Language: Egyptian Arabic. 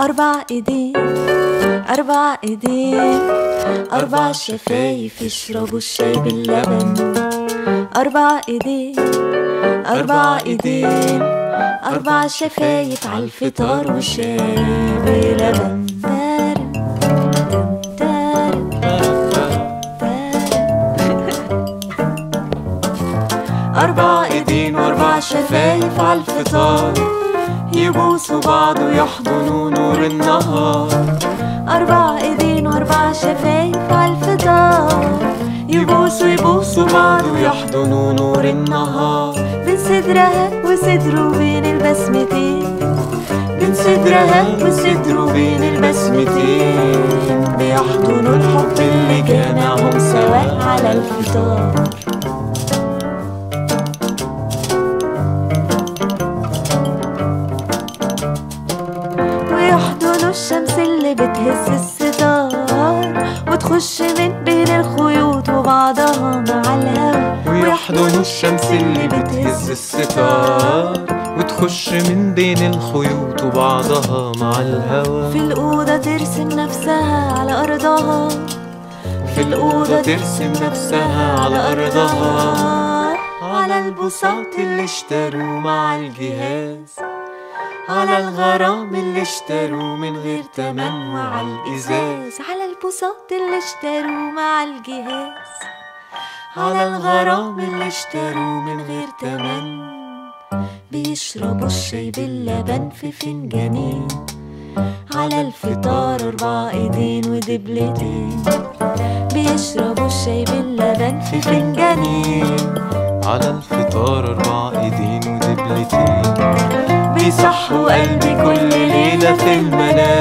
أربع إيدين أربع إيدين أربع شفايف يشربوا الشاي باللبن أربع إيدين أربع إيدين أربع شفايف عالفطار والشاي بلبن تارن تارن أربع إيدين وأربع شفايف عالفطار يبوسوا بعض ويحضنوا نور النهار أربع إيدين وأربع شفايف عالفطار يبوسوا يبوسوا بعض ويحضنوا نور النهار بين صدرها وصدره بين البسمتين بين صدرها وصدره بين البسمتين بيحضنوا الحب اللي جمعهم سوا على الفطار ويحضنوا الشمس اللي بتهز الستار وتخش من بين الخيوط وبعضها مع الهوا ويحضنوا الشمس اللي بتهز الستار وتخش من بين الخيوط وبعضها مع الهوا في الأوضة ترسم نفسها على أرضها في الأوضة ترسم نفسها على أرضها على البساط اللي اشتروه مع الجهاز على الغرام اللي اشتروه من غير تمن وعلى الإزاز على البساط اللي اشتروه مع الجهاز على الغرام اللي اشتروه من غير تمن بيشربوا الشاي باللبن في فنجانين على الفطار أربع إيدين ودبلتين بيشربوا الشاي باللبن في فنجانين على الفطار أربع إيدين ودبلتين بيصحوا قلبي كل ليلة في المنام